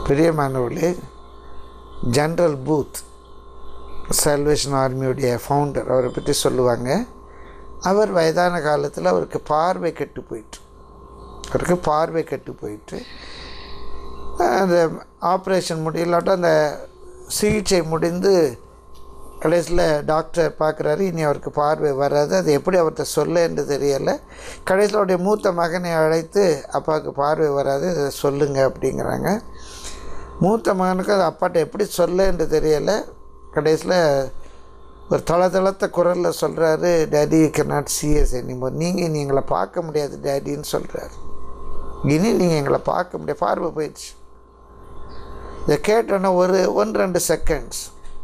பிரியமானவர்களே general Booth salvation ஆர்மியுடைய founder அவரை பற்றி சொல்லுவாங்க அவர் வயதான காலத்தில் அவருக்கு பார்வை கெட்டு போயிட்டு அவருக்கு பார்வை கெட்டு போயிட்டு அந்த ஆப்ரேஷன் முடியலாட்டும் அந்த சிகிச்சை முடிந்து கடைசியில் டாக்டர் பார்க்குறாரு இனி அவருக்கு பார்வை வராது அது எப்படி அவர்கிட்ட சொல்ல என்று தெரியலை கடைசியில் அவருடைய மூத்த மகனை அழைத்து அப்பாவுக்கு பார்வை வராது இதை சொல்லுங்க அப்படிங்கிறாங்க மூத்த மகனுக்கு அது அப்பாட்ட எப்படி சொல்ல என்று தெரியலை கடைசியில் ஒரு தள தளத்த குரலில் சொல்கிறாரு daddy you not CS anymore நீங்கள் இனி எங்களை பார்க்க முடியாது டேடின்னு சொல்கிறாரு இனி நீங்கள் எங்களை பார்க்க முடியாது பார்வை போயிடுச்சு இதை கேட்டோன்னே ஒரு ஒன்று ரெண்டு செகண்ட்ஸ்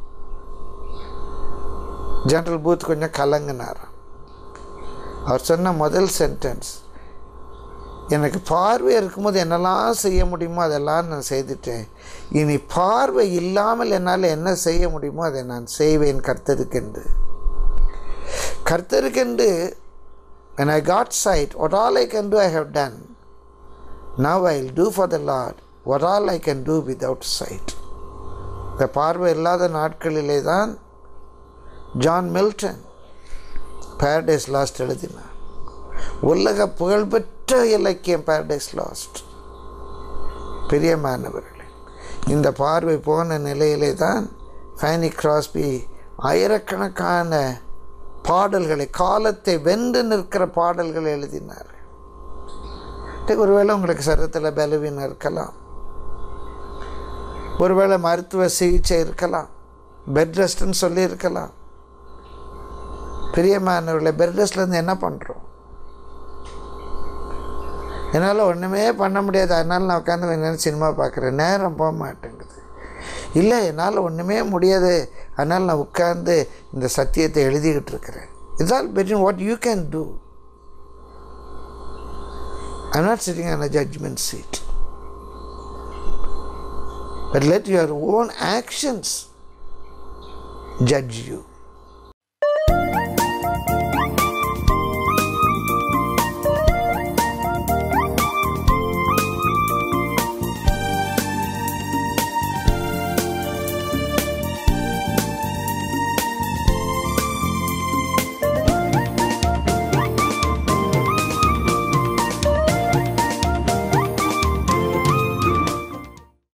ஜென்ரல் பூத் கொஞ்சம் கலங்கினார் அவர் சொன்ன முதல் சென்டென்ஸ் எனக்கு பார்வை இருக்கும்போது என்னெல்லாம் செய்ய முடியுமோ அதெல்லாம் நான் செய்துட்டேன் இனி பார்வை இல்லாமல் என்னால் என்ன செய்ய முடியுமோ அதை நான் செய்வேன் கர்த்தருக்கென்று கர்த்தருக்கென்று when I got sight what all I can do I have done now I'll do for the Lord what all I can do without sight இந்த பார்வை இல்லாத நாட்களிலே தான் ஜான் மில்டன் பேரடைஸ் லாஸ்ட் எழுதினார் உலக புகழ்பெற்ற இலக்கியம் பேரடைஸ் லாஸ்ட் பிரியமானவர்களே இந்த பார்வை போன நிலையிலே தான் ஃபேனி கிராஸ்பி ஆயிரக்கணக்கான பாடல்களை காலத்தை வென்று நிற்கிற பாடல்களை எழுதினார் ஒருவேளை உங்களுக்கு சரத்தில் பலவீனம் இருக்கலாம் ஒருவேளை மருத்துவ சிகிச்சை இருக்கலாம் பெட் ரெஸ்ட்னு சொல்லியிருக்கலாம் பிரியமானவர்களை பெட் ரெஸ்ட்லேருந்து என்ன பண்ணுறோம் என்னால் ஒன்றுமே பண்ண முடியாது அதனால் நான் உட்காந்து என்ன சினிமா பார்க்குறேன் நேரம் போக மாட்டேங்குது இல்லை என்னால் ஒன்றுமே முடியாது அதனால் நான் உட்கார்ந்து இந்த சத்தியத்தை எழுதிக்கிட்டு இருக்கிறேன் இதால் பெரிய what you can do I not sitting on a judgement seat but let your own actions judge you